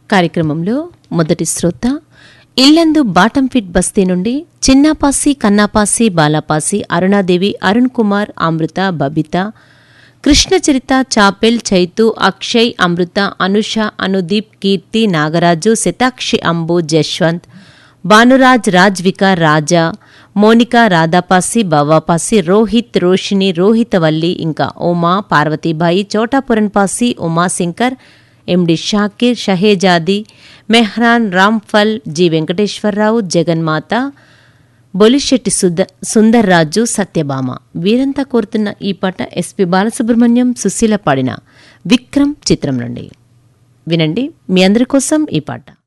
కార్యక్రమంలో మొదటి శ్రోత ఇల్లందు బాటం ఫిట్ బస్తీ నుండి చిన్నాపాసి కన్నాపాసి బాలాపాసి అరుణాదేవి అరుణ్ కుమార్ అమృత బబిత కృష్ణచరిత చాపెల్ చైతు అక్షయ్ అమృత అనుష అనుదీప్ కీర్తి నాగరాజు శతాక్షి అంబు జశ్వంత్ భానురాజ్ రాజ్విక రాజా మోనిక రాధాపాసి బవ్వాపాసి రోహిత్ రోషిని రోహితవల్లి ఇంకా ఉమా పార్వతీబాయి చోటాపురన్పాసి ఉమాశంకర్ ఎండి షాకీర్ షహేజాది మెహ్రాన్ రామ్ఫల్ జి వెంకటేశ్వరరావు జగన్మాత బొలిశెట్టి సుద సుందర్రాజు సత్యభామ వీరంతా కోరుతున్న ఈ పాట ఎస్పి బాలసుబ్రహ్మణ్యం సుశీల పాడిన విక్రమ్ చిత్రం నుండి వినండి మీ అందరి కోసం ఈ పాట